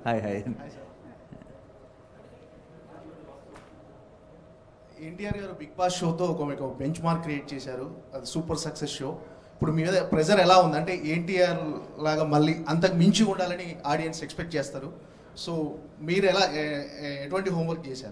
Hi hi NTR గారు Big boss షోతో ఒక మీకు బెంచ్ మార్క్ క్రియేట్ చేశారు అది సూపర్ సక్సెస్ షో ఇప్పుడు మీ మీద ప్రెజర్ ఎలా ఉంది అంటే ఎన్టీఆర్ లాగా మళ్ళీ అంతకు మించి ఉండాలని ఆడియన్స్ ఎక్స్పెక్ట్ చేస్తారు సో మీరు ఎలా ఏ- ఏ- ఎటువంటి హోంవర్క్ చేశారు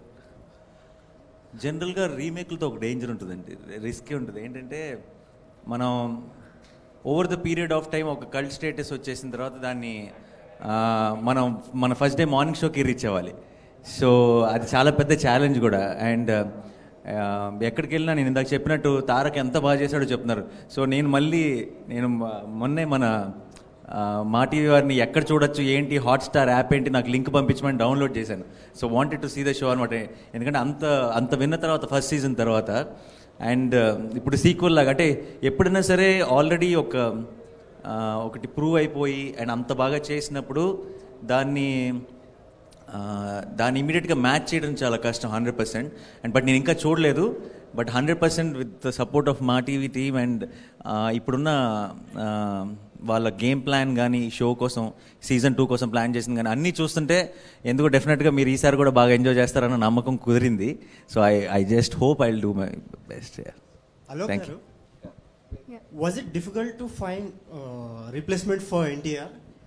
జనరల్గా రీమేక్లతో ఒక డేంజర్ ఉంటుందండి రిస్క్ ఉంటుంది ఏంటంటే మనం over the period of time ఒక కల్ట్ స్టేటస్ వచ్చేసిన తర్వాత దాన్ని ఆ, మనం మన ఫస్ట్ డే మార్నింగ్ షోకి రీచ్ అవ్వాలి సో అది చాలా పెద్ద ఛాలెంజ్ కూడా అండ్ ఎక్కడికి వెళ్ళినా నేను ఇందాక చెప్పినట్టు తారక్ ఎంత బాగా చేశాడో చెప్తున్నారు సో నేను మళ్ళీ నేను మ- మొన్నే మన ఆ, మా టీవీ వారిని ఎక్కడ చూడొచ్చు ఏంటి హాట్స్టార్ యాప్ ఏంటి నాకు లింక్ పంపించమని డౌన్లోడ్ చేశాను so wanted to see the show అనమాట ఎందుకంటే అంత అంత విన్న తర్వాత ఫస్ట్ సీజన్ తర్వాత అండ్ ఇప్పుడు సీక్వెల్ లాగా అంటే ఎప్పుడైనా సరే ఆల్రెడీ ఒక ఆ, ఒకటి ప్రూవ్ అయిపోయి అండ్ అంత బాగా చేసినప్పుడు దాన్ని ఆ, దాన్ని ఇమీడియట్గా మ్యాచ్ చేయడం చాలా కష్టం హండ్రెడ్ పర్సెంట్ అండ్ బట్ నేను ఇంకా చూడలేదు but hundred percent with the support of Maa TV team and ఇప్పుడున్న ఆ, వాళ్ళ గేమ్ ప్లాన్ కానీ షో కోసం సీజన్ టూ కోసం ప్లాన్ చేసింది కానీ అన్నీ చూస్తుంటే ఎందుకో డెఫినెట్గా మీరు ఈసారి కూడా బాగా ఎంజాయ్ చేస్తారన్న నమ్మకం కుదిరింది so I I just hope I will do my best Alok thank you garu, was it difficult to find uh, replacement for NTR?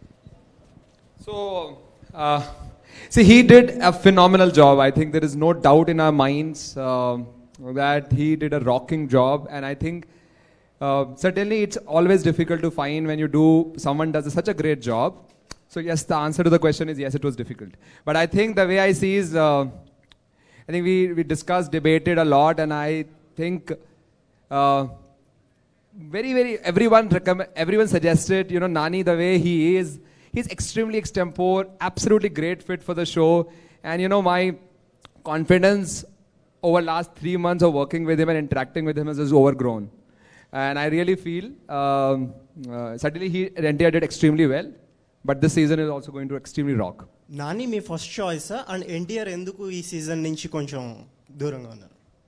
So, uh, see, he did a phenomenal job. I think there is no doubt in our minds um that he did a rocking job, and I think uh, certainly it's always difficult to find when you do someone does such a great job. So yes, the answer to the question is yes, it was difficult. But I think the way I see is, uh, I think we we discussed, debated a lot, and I think. Uh, very very everyone recommend everyone suggested you know nani the way he is he's extremely extempore absolutely great fit for the show and you know my confidence over last three months of working with him and interacting with him is just overgrown and i really feel um, uh, certainly he NTR did extremely well but this season is also going to extremely rock Nani మీ first choice and NTR ఎందుకు ఈ season నుంచి కొంచెం దూరంగా ఉన్నారు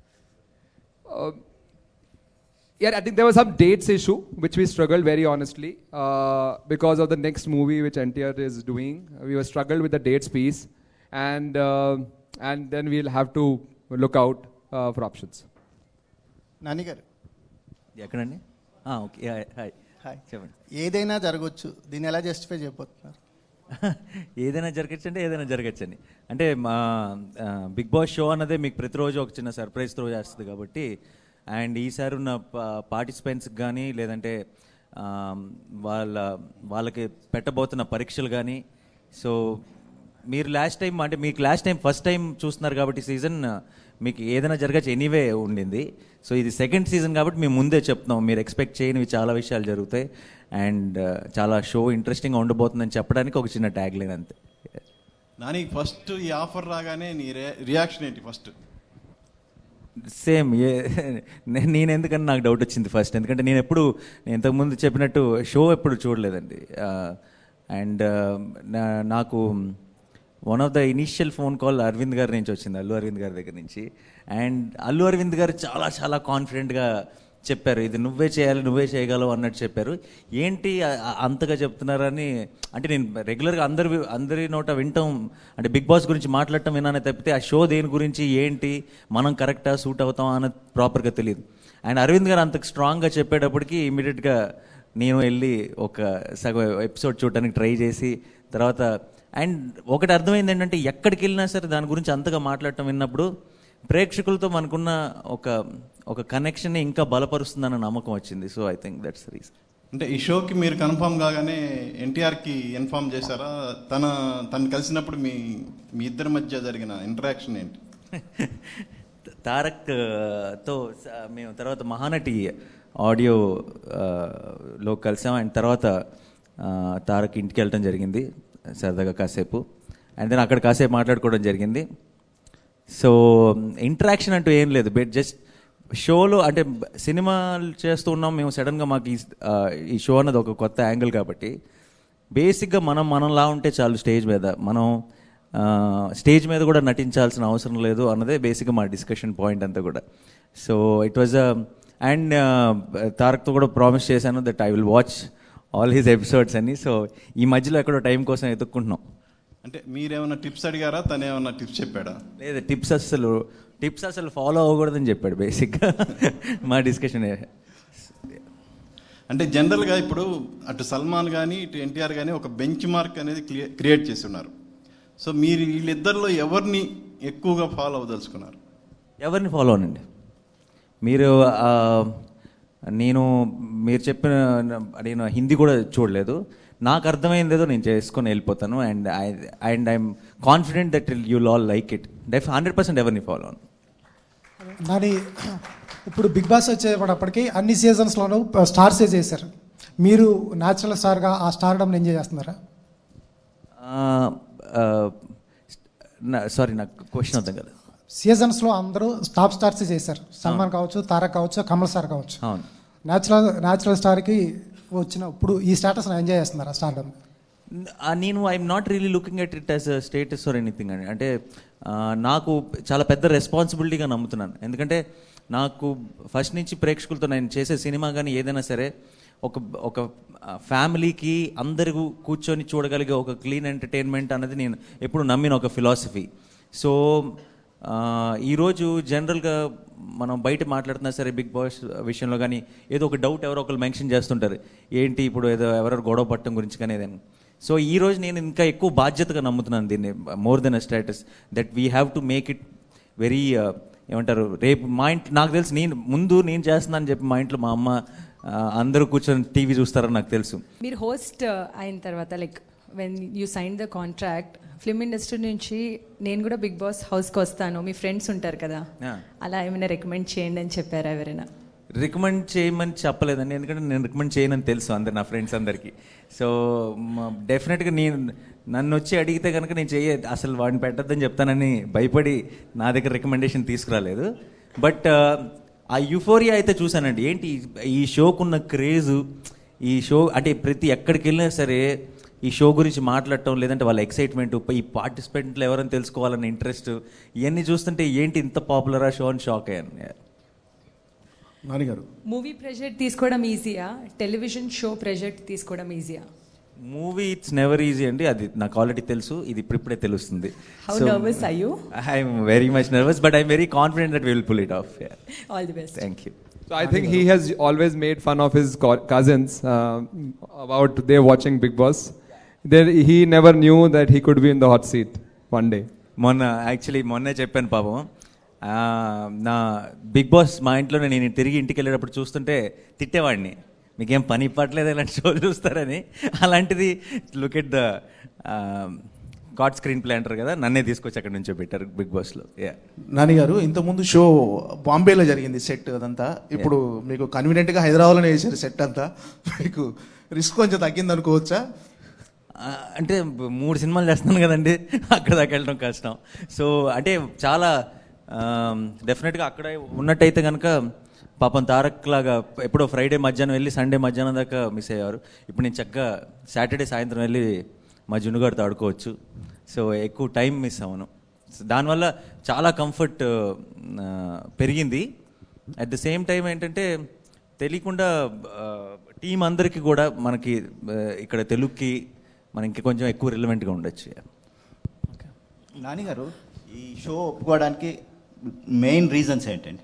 Uh, yeah, I think there was some dates issue which we struggled very honestly uh, because of the next movie which NTR is doing. We were struggled with the dates piece, and uh, and then we'll have to look out uh, for options. Nani గారు ఎక్కడండి okay hi hi చెప్పండి ఏదైనా జరగవచ్చు దీన్ని ఎలా justify చేయబోతున్నారు ఏదైనా జరగచ్చు అంటే ఏదైనా జరగచ్చండి అంటే మా బిగ్ బాస్ షో అన్నదే మీకు ప్రతిరోజు ఒక చిన్న సర్ప్రైజ్ త్రో చేస్తుంది కాబట్టి అండ్ ఈసారి ఉన్న పార్టిసిపెంట్స్కి కానీ లేదంటే ఆ, వాళ్ళ వాళ్ళకి పెట్టబోతున్న పరీక్షలు కానీ సో మీరు లాస్ట్ టైం అంటే మీకు లాస్ట్ టైం ఫస్ట్ టైం చూస్తున్నారు కాబట్టి సీజన్ మీకు ఏదైనా జరగచ్చు ఎనీవే ఉండింది సో ఇది సెకండ్ సీజన్ కాబట్టి మేము ముందే చెప్తున్నాం మీరు ఎక్స్పెక్ట్ చేయనివి చాలా విషయాలు జరుగుతాయి అండ్ చాలా షో ఇంట్రెస్టింగ్గా ఉండబోతుందని చెప్పడానికి ఒక చిన్న ట్యాగ్ లైన్ అంతే నాని ఫస్ట్ ఈ ఆఫర్ రాగానే నీ రే- రియాక్షన్ ఏంటి ఫస్ట్ సేమ్ ఏ నే- నేను ఎందుకని నాకు డౌట్ వచ్చింది ఫస్ట్ ఎందుకంటే నేను ఎప్పుడు నేను ఇంతకుముందు చెప్పినట్టు షో ఎప్పుడు చూడలేదండి అండ్ నాకు one of the initial phone call Aravind గారి నుంచి వచ్చింది అల్లు అరవింద్ గారి దగ్గర నుంచి అండ్ అల్లు అరవింద్ గారు చాలా చాలా కాన్ఫిడెంట్గా చెప్పారు ఇది నువ్వే చేయాలి నువ్వే చేయగలవు అన్నట్టు చెప్పారు ఏంటి ఆ- ఆ- అంతగా చెప్తున్నారని అంటే నేను రెగ్యులర్గా అందరి వి- అందరి నోట వింటాం అంటే బిగ్ బాస్ గురించి మాట్లాడటం వినానే తప్పితే ఆ షో దేని గురించి ఏంటి మనం కరెక్టా సూట్ అవుతాం అన్నది ప్రాపర్గా తెలియదు అండ్ అరవింద్ గారు అంత స్ట్రాంగ్గా చెప్పేటప్పటికి ఇమీడియట్గా నేను వెళ్ళి ఒక సగం ఎపిసోడ్ చూడడానికి ట్రై చేసి తర్వాత అండ్ ఒకటి అర్థమైంది ఏంటంటే ఎక్కడికి వెళ్ళినా సరే దాని గురించి అంతగా మాట్లాడటం విన్నప్పుడు ప్రేక్షకులతో మనకున్న ఒక ఒక కనెక్షన్ ఇంకా బలపరుస్తుందన్న నమ్మకం వచ్చింది so I think that's reason అంటే ఈ షోకి మీరు కన్ఫర్మ్ కాగానే ఎన్టీఆర్కి ఇన్ఫార్మ్ చేశారా తన తను కలిసినప్పుడు మీ మీ ఇద్దరి మధ్య జరిగిన ఇంటరాక్షన్ ఏంటి తారక్ ఆ, తో స- మేము తర్వాత మహానటి ఆడియో ఆ, లో కలిసాం అండ్ తర్వాత ఆ, తారక్ ఇంటికి వెళ్ళటం జరిగింది సరదాగా కాసేపు అండ్ దెన్ అక్కడ కాసేపు మాట్లాడుకోవడం జరిగింది సో ఇంటరాక్షన్ అంటూ ఏం లేదు బట్ జస్ట్ షోలో అంటే సినిమాలు చేస్తూ ఉన్నాం మేము సడన్గా మాకు ఈ ఆ, ఈ షో అన్నది ఒక కొత్త యాంగిల్ కాబట్టి బేసిక్గా మనం మనలా ఉంటే చాలు స్టేజ్ మీద మనం ఆ, స్టేజ్ మీద కూడా నటించాల్సిన అవసరం లేదు అన్నదే బేసిక్గా మా డిస్కషన్ పాయింట్ అంతా కూడా సో ఇట్ వాజ్ అండ్ తారక్తో కూడా ప్రామిస్ చేశాను that I will watch all his episodes అని సో ఈ మధ్యలో ఎక్కడో టైం కోసం ఎత్తుక్కుంటున్నాం అంటే మీరేమైనా టిప్స్ అడిగారా తను ఏమైనా టిప్స్ చెప్పాడా లేదు టిప్స్ అసలు టిప్స్ అసలు ఫాలో అవ్వకూడదని చెప్పాడు బేసిక్గా మా డిస్కషన్ అంటే జనరల్గా ఇప్పుడు అటు సల్మాన్ కానీ ఇటు ఎన్టీఆర్ కానీ ఒక బెంచ్ మార్క్ అనేది క్రియేట్ చేసి ఉన్నారు సో మీరు వీళ్ళిద్దరిలో ఎవరిని ఎక్కువగా ఫాలో అవ్వదలుచుకున్నారు ఎవరిని ఫాలో అనండి మీరు ఆ, నేను మీరు చెప్పిన నేను హిందీ కూడా చూడలేదు నాకు అర్థమైంది ఏదో నేను చేసుకొని వెళ్ళిపోతాను and I and I'm confident that you all like it def hundred percent ఎవరిని ఫాలో అను నాని ఇప్పుడు బిగ్ బాస్ వచ్చేటప్పటికి అన్ని సీజన్స్లోనూ స్టార్సే చేశారు మీరు న్యాచురల్ స్టార్గా ఆ స్టార్డమ్ ఎంజాయ్ చేస్తున్నారా సారీ నాకు క్వశ్చన్ అర్థం కదా సీజన్స్లో అందరూ టాప్ స్టార్స్ చేశారు సల్మాన్ కావచ్చు తారక్ కావచ్చు కమల్ సార్ కావచ్చు అవును న్యాచురల్ న్యాచురల్ స్టార్కి వచ్చిన ఇప్పుడు ఈ స్టేటస్ ఎంజాయ్ చేస్తున్నారా స్టార్డమ్ ఆ, నేను I'm not really looking at it as status or anything అండి అంటే ఆ, నాకు చాలా పెద్ద రెస్పాన్సిబిలిటీగా నమ్ముతున్నాను ఎందుకంటే నాకు ఫస్ట్ నుంచి ప్రేక్షకులతో నేను చేసే సినిమా కానీ ఏదైనా సరే ఒక ఒక ఫ్యామిలీకి అందరూ కూర్చొని చూడగలిగే ఒక క్లీన్ ఎంటర్టైన్మెంట్ అనేది నేను ఎప్పుడు నమ్మిన ఒక ఫిలాసఫీ సో ఆ, ఈరోజు జనరల్గా మనం బయట మాట్లాడుతున్నా సరే బిగ్ బాస్ విషయంలో కానీ ఏదో ఒక డౌట్ ఎవరో ఒకరు మెన్షన్ చేస్తుంటారు ఏంటి ఇప్పుడు ఏదో ఎవరో గొడవ పట్టడం గురించి కానీ ఏదైనా సో ఈ రోజు నేను ఇంకా ఎక్కువ బాధ్యతగా నమ్ముతున్నాను దీన్ని more than a status that we have to make it very ఏమంటారు రేపు మా ఇంట్లో నాకు తెలుసు నేను ముందు నేను చేస్తున్నానని చెప్పి మా ఇంట్లో మా అమ్మ ఆ, అందరూ కూర్చొని టీవీ చూస్తారని నాకు తెలుసు మీరు హోస్ట్ అయిన తర్వాత like when you sign the contract film industry నుంచి నేను కూడా బిగ్ బాస్ హౌస్కి వస్తాను మీ ఫ్రెండ్స్ ఉంటారు కదా Yeah. అలా ఏమైనా రికమెండ్ చేయండి అని చెప్పారా ఎవరైనా రికమెండ్ చేయమని చెప్పలేదండి ఎందుకంటే నేను రికమెండ్ చేయనని తెలుసు అందరు నా ఫ్రెండ్స్ అందరికీ సో డెఫినెట్గా నేను నన్ను వచ్చి అడిగితే కనుక నేను చెయ్య అసలు వాడిని పెట్టద్దని చెప్తానని భయపడి నా దగ్గర రికమెండేషన్ తీసుకురాలేదు బట్ ఆ యుఫోరియా అయితే చూశానండి ఏంటి ఈ- ఈ షోకున్న క్రేజు ఈ షో అంటే ప్రతి ఎక్కడికి వెళ్ళినా సరే ఈ షో గురించి మాట్లాడటం లేదంటే వాళ్ళ ఎక్సైట్మెంట్ ఈ పార్టిసిపెంట్లు ఎవరని తెలుసుకోవాలన్న ఇంట్రెస్ట్ ఇవన్నీ చూస్తుంటే ఏంటి ఇంత పాపులరా షో అని షాక్ అయ్యాను నాన్నగారు మూవీ ప్రెజర్ తీసుకోవడం ఈజీయా టెలివిజన్ షో ప్రెజర్ తీసుకోవడం ఈజీయా మూవీ ఇట్స్ నెవర్ ఈజీ అండి అది నాకు ఆల్రెడీ తెలుసు ఇది ఇప్పుడిప్పుడే తెలుస్తుంది How nervous are you? I'm very much nervous but I'm very confident that will pull it off all the best thank you So I think he has always made fun of his co- cousins uh, about they watching Big Boss. Then he never knew that he could be in the hot seat one day. మొన్న actually మొన్నే చెప్పాను పాపం ఆ, నా big boss మా ఇంట్లో నేను తిరిగి ఇంటికి వెళ్ళేటప్పుడు చూస్తుంటే తిట్టేవాడిని మీకేం పని పట్టలేదు ఇలాంటి షోలు చూస్తారని అలాంటిది look at the god screenplay అంటారు కదా నన్నే తీసుకొచ్చి అక్కడ నుంచో పెట్టారు బిగ్ బాస్లో యా నాన్నగారు ఇంతకుముందు షో బాంబేలో జరిగింది సెట్ అదంతా ఇప్పుడు మీకు కన్వీనియంట్గా హైదరాబాద్లోనే వేసారు సెట్ అంతా మీకు రిస్క్ కొంచెం తగ్గింది అనుకోవచ్చా ఆ, అంటే మూడు సినిమాలు చేస్తున్నాను కదండి అక్కడ దాకా వెళ్ళడం కష్టం సో అంటే చాలా డెఫినెట్గా అక్కడ ఉన్నట్టయితే కనుక పాపం తారక్ లాగా ఎప్పుడో ఫ్రైడే మధ్యాహ్నం వెళ్ళి సండే మధ్యాహ్నం దాకా మిస్ అయ్యారు ఇప్పుడు నేను చక్కగా సాటర్డే సాయంత్రం వెళ్ళి మా జున్నుగాడితో ఆడుకోవచ్చు సో ఎక్కువ టైం మిస్ అవ్వను So, దానివల్ల చాలా కంఫర్ట్ పెరిగింది అట్ ద సేమ్ టైం ఏంటంటే తెలియకుండా టీం అందరికీ కూడా మనకి ఆ, ఇక్కడ తెలుగుకి మనం ఇంకా కొంచెం ఎక్కువ రిలవెంట్గా ఉండొచ్చు నానిగారు ఈ షో ఒప్పుకోవడానికి మెయిన్ రీజన్స్ ఏంటండి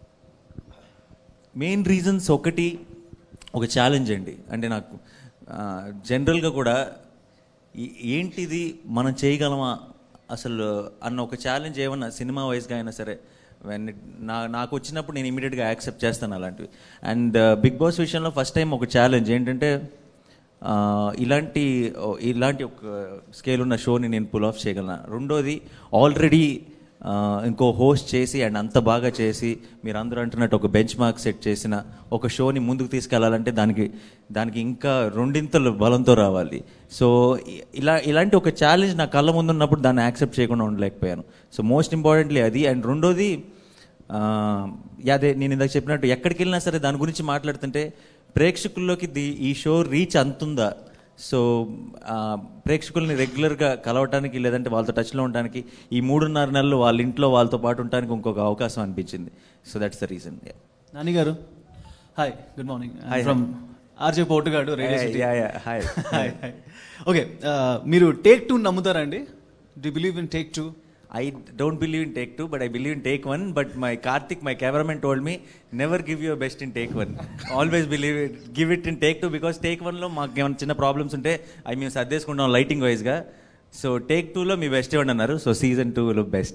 మెయిన్ రీజన్స్ ఒకటి ఒక ఛాలెంజ్ అండి అంటే నాకు జనరల్గా కూడా ఈ- ఏంటిది మనం చేయగలమా అసలు అన్న ఒక ఛాలెంజ్ ఏమన్నా సినిమా వైజ్గా అయినా సరే when it- నా నాకు వచ్చినప్పుడు నేను ఇమీడియట్గా యాక్సెప్ట్ చేస్తాను అలాంటివి అండ్ బిగ్ బాస్ విషయంలో ఫస్ట్ టైం ఒక ఛాలెంజ్ ఏంటంటే ఆ, ఇలాంటి ఓ, ఇలాంటి ఒక స్కేల్ ఉన్న షోని నేను పుల్ ఆఫ్ చేయగలను రెండోది ఆల్రెడీ ఇంకో హోస్ట్ చేసి అండ్ అంత బాగా చేసి మీరు అందరూ అంటున్నట్టు ఒక బెంచ్ మార్క్ సెట్ చేసిన ఒక షోని ముందుకు తీసుకెళ్లాలంటే దానికి దానికి ఇంకా రెండింతలు బలంతో రావాలి సో ఇ- ఇలా ఇలాంటి ఒక ఛాలెంజ్ నా కళ్ళ ముందు ఉన్నప్పుడు దాన్ని యాక్సెప్ట్ చేయకుండా ఉండలేకపోయాను సో మోస్ట్ ఇంపార్టెంట్లీ అది అండ్ రెండోది ఆ, యా, అదే నేను ఇందాక చెప్పినట్టు ఎక్కడికి వెళ్ళినా సరే దాని గురించి మాట్లాడుతుంటే ప్రేక్షకుల్లోకి ది ఈ షో రీచ్ అంతుందా సో ఆ, ప్రేక్షకుల్ని రెగ్యులర్గా కలవటానికి లేదంటే వాళ్ళతో టచ్లో ఉండడానికి ఈ మూడున్నర నెలలు వాళ్ళ ఇంట్లో వాళ్ళతో పాటు ఉండడానికి ఇంకొక అవకాశం అనిపించింది so that's the reason Nani garu hi good morning Hi, from RJ Potugadu radio Hey, city yeah, yeah. Hi. Hi okay మీరు టేక్ టూ నమ్ముతారా అండి do believe in take two I don't believe in take two, but I believe in take one. But my Karthik, my cameraman, told me never give your best in take one. Always believe it, give it in take two because take one లో మాకు ఏమైనా చిన్న problems ఉంటే అవి మేము సర్దేసుకుంటాం lighting wise గా so take two లో మీ బెస్ట్ ఇవ్వండి అన్నారు సో సీజన్ టూ లో best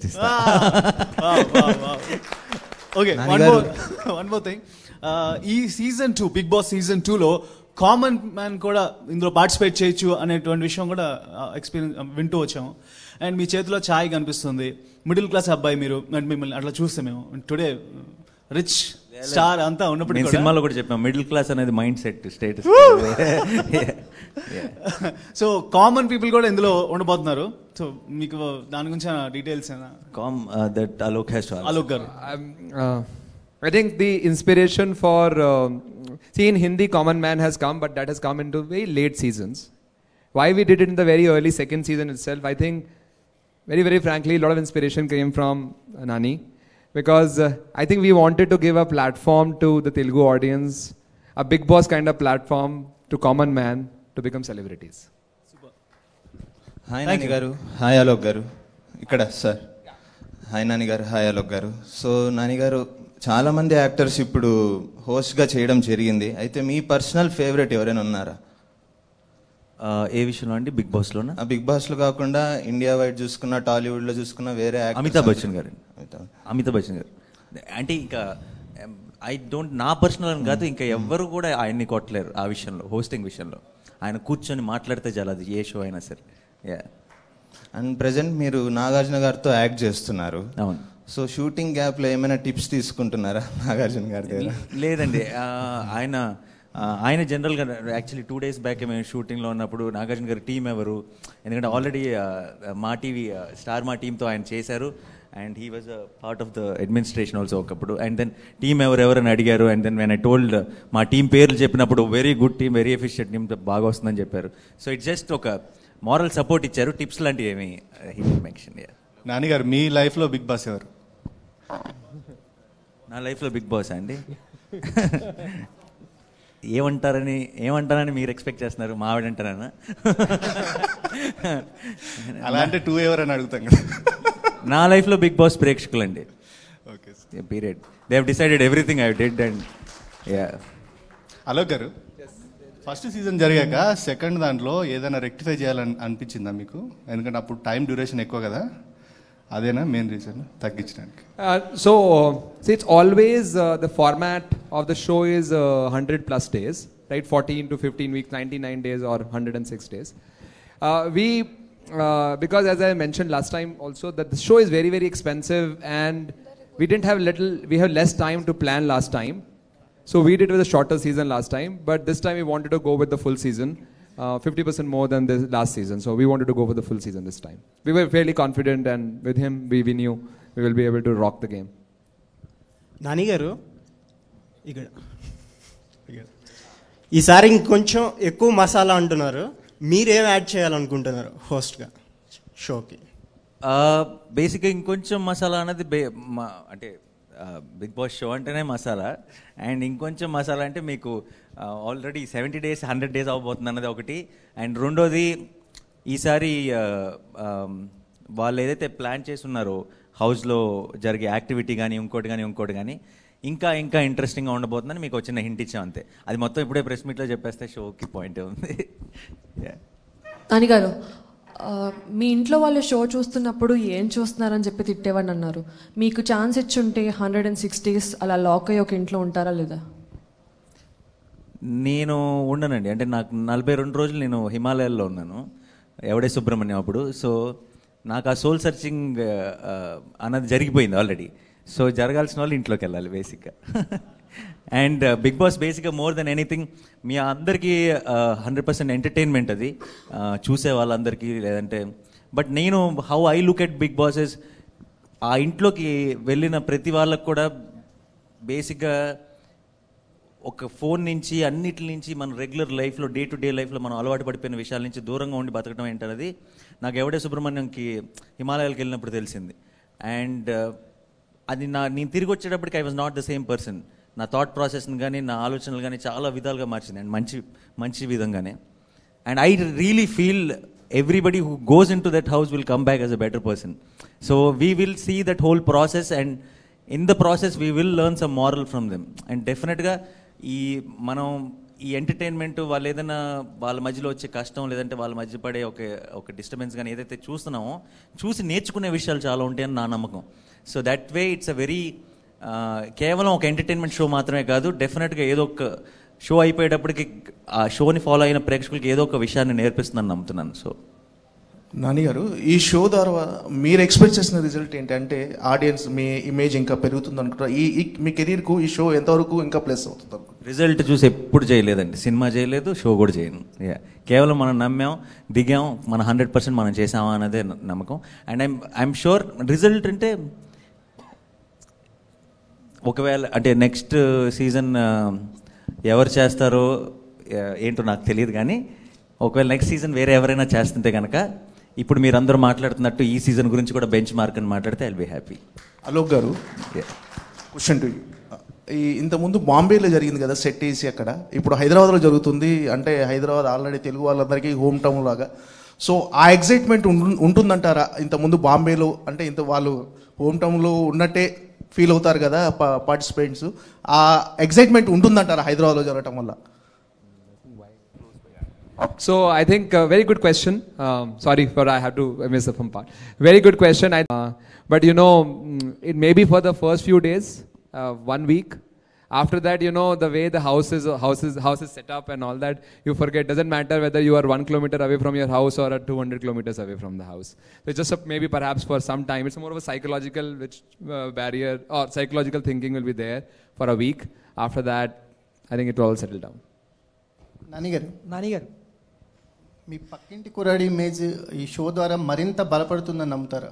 okay one more one more thing ఈ season two Big Boss season టూలో కామన్ మ్యాన్ కూడా ఇందులో పార్టిసిపేట్ చేయొచ్చు అనేటువంటి విషయం కూడా ఎక్స్పీరియన్స్ వింటూ వచ్చాము అండ్ మీ చేతిలో ఛాయ్ కనిపిస్తుంది మిడిల్ క్లాస్ అబ్బాయి మీరు అండ్ మిమ్మల్ని అట్లా చూస్తే మేము టుడే రిచ్ స్టార్ అంతా ఉన్నప్పుడు నేను సినిమాలో కూడా చెప్పాం మిడిల్ క్లాస్ అనేది mindset status so common people కూడా ఇందులో ఉండబోతున్నారు సో మీకు దాని గురించి details come that Alok has Alok garu Um, uh, I think the inspiration for um, see in Hindi, common man has come, but that has come into very late seasons. Why we did it in the very early second season itself, I think, very very frankly, a lot of inspiration came from uh, Nani, because uh, I think we wanted to give a platform to the Telugu audience, a big boss kind of platform to common man to become celebrities. Hi Thank Nani you. Garu hi Alok garu ఇక్కడ sir hi Nani garu hi Alok గారు so Nani గారు చాలా మంది actors ఇప్పుడు హోస్ట్గా చేయడం జరిగింది అయితే మీ personal favourite ఎవరైనా ఉన్నారా ఏ విషయంలో అండి బిగ్ బాస్ లోనా ఆ బిగ్ బాస్ లో కాకుండా ఇండియా వైడ్ చూసుకున్న టాలీవుడ్ లో చూసుకున్న వేరే actors అమితాబ్ బచ్చన్ గారు అమితాబ్. అమితాబ్ బచ్చన్ గారు అంటే ఇంకా ఐ డోంట్ నా పర్సనల్ అని కాదు ఇంకా ఎవ్వరు కూడా ఆయన్ని కొట్టలేరు ఆ విషయంలో హోస్టింగ్ విషయంలో ఆయన కూర్చొని మాట్లాడితే చాలా అది ఏ షో అయినా సరే యా అండ్ ప్రజెంట్ మీరు నాగార్జున గారితో యాక్ట్ చేస్తున్నారు అవును సో షూటింగ్ గ్యాప్ లో ఏమైనా టిప్స్ తీసుకుంటున్నారా నాగార్జున గారి దగ్గర లేదండి ఆ, ఆయన ఆ, ఆయన జనరల్గా యాక్చువల్లీ టూ డేస్ బ్యాక్ మేము షూటింగ్లో ఉన్నప్పుడు నాగార్జున గారి టీం ఎవరు ఎందుకంటే ఆల్రెడీ మా టీవీ స్టార్ మా టీంతో ఆయన చేశారు and he was a part of the administration also ఒకప్పుడు అండ్ దెన్ టీం ఎవరు ఎవరని అడిగారు and then when I told మా టీం పేర్లు చెప్పినప్పుడు very good team very efficient team బాగా వస్తుందని చెప్పారు సో ఇట్స్ జస్ట్ ఒక మారల్ సపోర్ట్ ఇచ్చారు టిప్స్ లాంటివి ఏమి హీ మెన్షన్ నాన్నగారు మీ లైఫ్లో బిగ్ బాస్ ఎవరు నా లైఫ్లో బిగ్ బాస్ అండి ఏమంటారని ఏమంటారని మీరు ఎక్స్పెక్ట్ చేస్తున్నారు మా ఆవిడంటారనా అలా అంటే టూ ఎవరు అని అడుగుతాం కదా నా లైఫ్లో బిగ్ బాస్ ప్రేక్షకులండి okay period they have decided everything I did and yeah Alok garu first season జరిగాక సెకండ్ దాంట్లో ఏదైనా రెక్టిఫై చేయాలని అనిపించిందా మీకు ఎందుకంటే అప్పుడు టైం డ్యూరేషన్ ఎక్కువ కదా అదేనా మెయిన్ రీజన్ తగ్గించడానికి Uh, so, uh, see, it's always uh, the format of the show is uh, 100 plus days, right? 14 to 15 weeks, 99 days, or 106 days. Uh, we, uh, because as I mentioned last time also, that the show is very, very expensive, and we didn't have little, we have less time to plan last time. So we did with a shorter season last time, but this time we wanted to go with the full season, uh, 50% more than the last season. So we wanted to go for the full season this time. We were fairly confident, and with him, we, we knew we will be able to rock the game. Nani garu ఇక్కడ ఈసారి ఇంకొంచెం ఎక్కువ మసాలా అంటున్నారు మీరేం add చేయాలనుకుంటున్నారు హోస్ట్గా షోకి బేసిక్గా ఇంకొంచెం మసాలా అనేది బే మా- అంటే బిగ్ బాస్ షో అంటేనే మసాలా అండ్ ఇంకొంచెం మసాలా అంటే మీకు already seventy days hundred days అవ్వబోతుంది అన్నది ఒకటి అండ్ రెండోది ఈసారి ఆ, ఆ, వాళ్ళు ఏదైతే ప్లాన్ చేస్తున్నారో హౌస్లో జరిగే యాక్టివిటీ కానీ ఇంకోటి కానీ ఇంకోటి కానీ ఇంకా ఇంకా ఇంట్రెస్టింగ్గా ఉండబోతుందని మీకు వచ్చిన హింట్ ఇచ్చాం అంతే అది మొత్తం ఇప్పుడే ప్రెస్ మీట్లో చెప్పేస్తే షోకి పాయింట్ ఉంది Yeah. నానిగారు ఆ, మీ ఇంట్లో వాళ్ళు షో చూస్తున్నప్పుడు ఏం చూస్తున్నారని చెప్పి తిట్టేవాడిని అన్నారు మీకు ఛాన్స్ ఇచ్చుంటే హండ్రెడ్ అండ్ సిక్స్ డేస్ అలా లాక్ అయ్యి ఒక ఇంట్లో ఉంటారా లేదా నేను ఉండనండి అంటే నాకు నలభై రెండు రోజులు నేను హిమాలయాల్లో ఉన్నాను ఎవడే సుబ్రహ్మణ్యం అప్పుడు సో నాకు ఆ సోల్ సర్చింగ్ అన్నది జరిగిపోయింది ఆల్రెడీ సో జరగాల్సిన వాళ్ళు ఇంట్లోకి వెళ్ళాలి బేసిక్గా అండ్ బిగ్ బాస్ బేసిక్గా మోర్ దెన్ ఎనీథింగ్ మీ అందరికీ హండ్రెడ్ పర్సెంట్ ఎంటర్టైన్మెంట్ అది uh, చూసే వాళ్ళందరికీ లేదంటే బట్ నేను how I look at Big Bosses ఆ ఇంట్లోకి వెళ్ళిన ప్రతి వాళ్ళకు కూడా బేసిక్గా ఒక ఫోన్ నుంచి అన్నిటి నుంచి మన రెగ్యులర్ లైఫ్లో డే టు డే లైఫ్లో మనం అలవాటు పడిపోయిన విషయాల నుంచి దూరంగా ఉండి బతకడం ఏంటన్నది నాకు ఎవడే సుబ్రహ్మణ్యంకి హిమాలయాలకు వెళ్ళినప్పుడు తెలిసింది అండ్ అది నా నేను తిరిగి వచ్చేటప్పటికి I was not the same person నా థాట్ ప్రాసెస్ని కానీ నా ఆలోచనలు కానీ చాలా విధాలుగా మార్చింది అండ్ మంచి మంచి విధంగానే and I really feel everybody who goes in to that house will come back as a better person so we will see that whole process and in the process we will learn some moral from them and డెఫినెట్గా ఈ మనం ఈ entertainment వాళ్ళు ఏదైనా వాళ్ళ మధ్యలో వచ్చే కష్టం లేదంటే వాళ్ళ మధ్య పడే ఒక ఒక డిస్టర్బెన్స్ కానీ ఏదైతే చూస్తున్నామో చూసి నేర్చుకునే విషయాలు చాలా ఉంటాయని నా నమ్మకం so that way it's a very కేవలం ఒక ఎంటర్టైన్మెంట్ షో మాత్రమే కాదు డెఫినెట్గా ఏదో ఒక షో అయిపోయేటప్పటికి ఆ షోని ఫాలో అయిన ప్రేక్షకులకి ఏదో ఒక విషయాన్ని నేర్పిస్తుందని నమ్ముతున్నాను సో నాని గారు ఈ షో ద్వారా మీరు ఎక్స్పెక్ట్ చేసిన రిజల్ట్ ఏంటంటే ఆడియన్స్ మీ ఇమేజ్ ఇంకా పెరుగుతుంది అనుకుంటారు ఈ ఈ- మీ కెరీర్కు ఈ షో ఎంతవరకు ఇంకా ప్లస్ అవుతుంది అనుకుంటున్నారు? రిజల్ట్ చూసి ఎప్పుడు చేయలేదండి సినిమా చేయలేదు షో కూడా చేయను Yeah. కేవలం మనం నమ్మాం దిగాం మన హండ్రెడ్ పర్సెంట్ మనం చేసామా అన్నదే న- నమ్మకం and I'm I'm sure result అంటే ఒకవేళ అంటే నెక్స్ట్ సీజన్ ఎవరు చేస్తారో ఆ, ఏంటో నాకు తెలియదు కానీ ఒకవేళ నెక్స్ట్ సీజన్ వేరే ఎవరైనా చేస్తుంటే కనుక ఇప్పుడు మీరందరూ మాట్లాడుతున్నట్టు ఈ సీజన్ గురించి కూడా బెంచ్ మార్క్ అని మాట్లాడితే ఐల్ బి హ్యాపీ అలోక్ గారు క్వశ్చన్ టు ఈ ఇంతకుముందు బాంబేలో జరిగింది కదా సెట్ వేసి అక్కడ ఇప్పుడు హైదరాబాద్లో జరుగుతుంది అంటే హైదరాబాద్ ఆల్రెడీ తెలుగు వాళ్ళందరికీ హోమ్ టౌన్ లాగా సో ఆ ఎగ్జైట్మెంట్ ఉంటుందంటారా ఇంతకుముందు బాంబేలో అంటే ఇంత వాళ్ళు హోమ్ టౌన్లో ఉన్నట్టే ఫీల్ అవుతారు కదా పార్టిసిపెంట్స్ ఆ ఎగ్జైట్మెంట్ ఉంటుందంటారా హైదరాబాద్లో జరగటం వల్ల So I think uh, very good question. Um, sorry for I have to miss the fun part. Very good question. I, uh, but you know, mm, it may be for the first few days, uh, one week. After that, you know, the way the house is, house is, house is set up and all that, you forget. Doesn't matter whether you are one kilometer away from your house or at 200 kilometers away from the house. So it's just a, maybe perhaps for some time, it's more of a psychological which uh, barrier or psychological thinking will be there for a week. After that, I think it will all settle down. Nani గారు నాని గారు మీ పక్కింటి కురాడి image ఈ show ద్వారా మరింత బలపడుతుందని నమ్ముతారా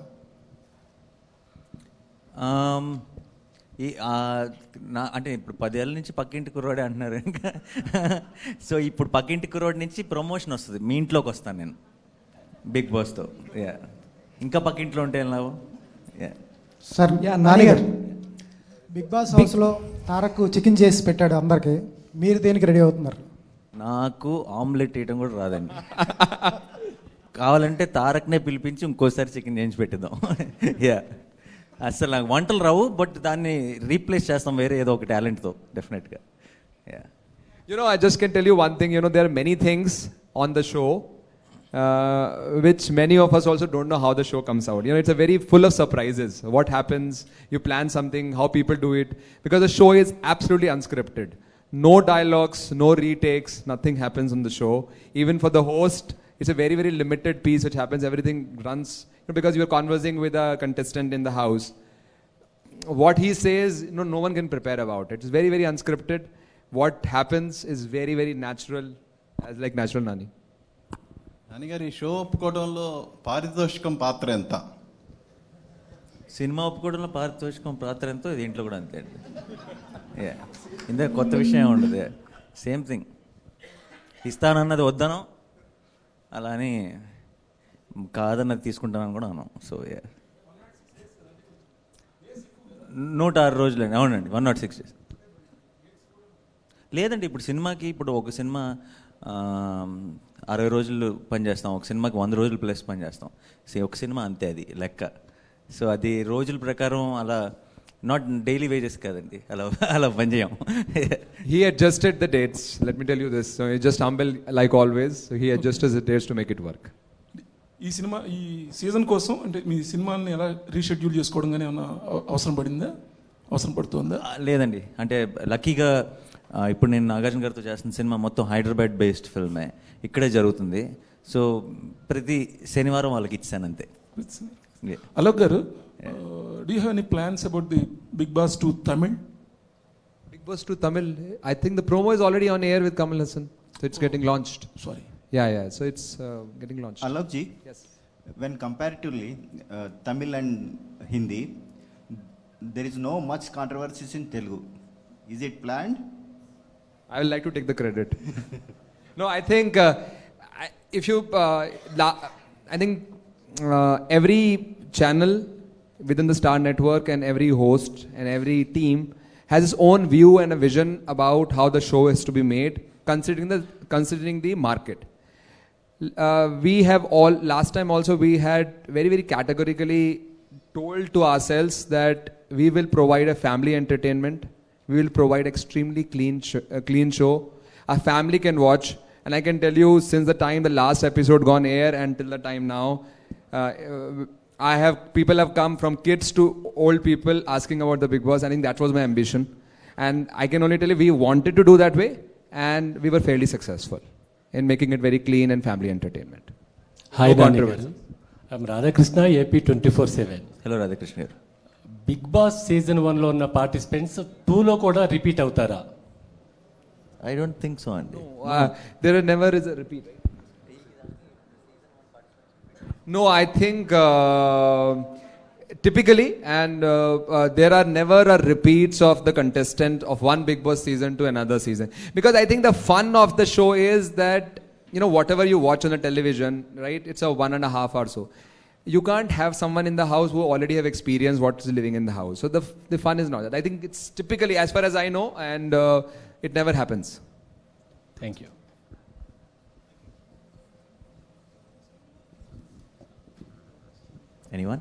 ఆమ్, ఈ ఆ, నా అంటే ఇప్పుడు పదేళ్ళ నుంచి పక్కింటి కుర్రోడే అంటున్నారు ఇంకా సో ఇప్పుడు పక్కింటి కుర్రోడి నుంచి ప్రమోషన్ వస్తుంది మీ ఇంట్లోకి వస్తాను నేను బిగ్ బాస్తో యా ఇంకా పక్కింట్లో ఉంటే ఏం లాభం యా సార్ నాని గారు బిగ్ బాస్ హౌస్లో తారక్ చికెన్ చేసి పెట్టాడు అందరికి మీరు దేనికి రెడీ అవుతున్నారు నాకు ఆమ్లెట్ వేయడం కూడా రాదండి కావాలంటే తారక్నే పిలిపించి ఇంకోసారి చికెన్ చేయించి పెట్టిద్దాం యా అసలు నాకు వంటలు రావు బట్ దాన్ని రీప్లేస్ చేస్తాం వేరే ఏదో ఒక టాలెంట్తో డెఫినెట్గా yeah You know, I just can tell you one thing. You know, there are many things on the show uh, which many of us also don't know how the show comes out. You know, it's a very full of surprises. What happens? You plan something, how people do it, because the show is absolutely unscripted. No dialogues, no retakes, nothing happens on the show. Even for the host, it's a very very limited piece which happens. Everything runs you know, because you're conversing with a contestant in the house what he says, no, no one can prepare about it. It's very, very unscripted. What happens is very, very natural, as like natural Nani. నాన్నగారు ఈ show ఒప్పుకోవడంలో పారితోషికం పాత్ర ఎంత cinema ఒప్పుకోవడంలో పారితోషికం పాత్ర ఎంతో ఇది ఇంట్లో కూడా అంతే అండి యా ఇందులో కొత్త విషయం ఏం ఉండదు సేమ్ థింగ్ ఇస్తానన్నది వద్దనం అలా అని కాదన్నది తీసుకుంటానని కూడా అన్నాం సో యా నూట ఆరు రోజులండి అవునండి వన్ నాట్ సిక్స్ డేస్ లేదండి ఇప్పుడు సినిమాకి ఇప్పుడు ఒక సినిమా ఆ, అరవై రోజులు పనిచేస్తాం ఒక సినిమాకి వంద రోజులు ప్లస్ పనిచేస్తాం సో ఒక సినిమా అంతే అది లెక్క సో అది రోజుల ప్రకారం అలా నాట్ డైలీ వేజెస్ కాదండి అలా అలా పనిచేయం He adjusted the dates. Let me tell you this. So he's just humble, like always. So he adjusted the dates to make it work. ఈ సినిమా ఈ సీజన్ కోసం అంటే మీ సినిమాని ఎలా రీషెడ్యూల్ చేసుకోవడం కానీ ఏమైనా అవ- అవసరం పడిందా అవసరం పడుతుందా ఆ, లేదండి అంటే లక్కీగా ఆ, ఇప్పుడు నేను నాగార్జున గారితో చేస్తున్న సినిమా మొత్తం హైదరాబాద్ బేస్డ్ ఫిల్మే ఇక్కడే జరుగుతుంది సో ప్రతి శనివారం వాళ్ళకి ఇచ్చాను అంతే Yeah. Alok garu do have any plans about the Big Boss to Tamil Big Boss to Tamil. I think the promo is already on air with Kamal Hassan. So it's getting launched. Sorry. Yeah, yeah. So it's uh, getting launched. Alok ji, Yes. when comparatively uh, Tamil and Hindi, there is no much controversies in Telugu. Is it planned? I would like to take the credit. no, I think uh, I, if you, uh, la- I think uh, every channel within the Star Network and every host and every team has his own view and a vision about how the show is to be made, considering the considering the market. Uh, we have all last time also we had very very categorically told to ourselves that we will provide a family entertainment. We will provide extremely clean sh- uh, clean show. A family can watch, and I can tell you since the time the last episode gone air until the time now, uh, uh, I have people have come from kids to old people asking about the Big Boss. I think that was my ambition, and I can only tell you we wanted to do that way, and we were fairly successful in making it very clean and family entertainment. Hi No Nani controversy. Garu I'm Radhakrishna AP twenty four seven hello Radhakrishna garu Big Boss season వన్లో ఉన్న participants టూలో కూడా repeat అవుతారా I don't think so అండి Uh, there never is a repeat. No, I think uh, typically, and uh, uh, there are never a repeats of the contestant of one Big Boss season to another season. Because I think the fun of the show is that, you know, whatever you watch on the television, right, it's a one and a half or so. You can't have someone in the house who already have experienced what is living in the house. So the, the fun is not that. I think it's typically, as far as I know, and uh, it never happens. Thank you anyone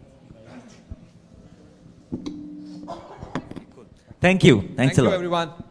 thank you thanks Thank you, a lot everyone.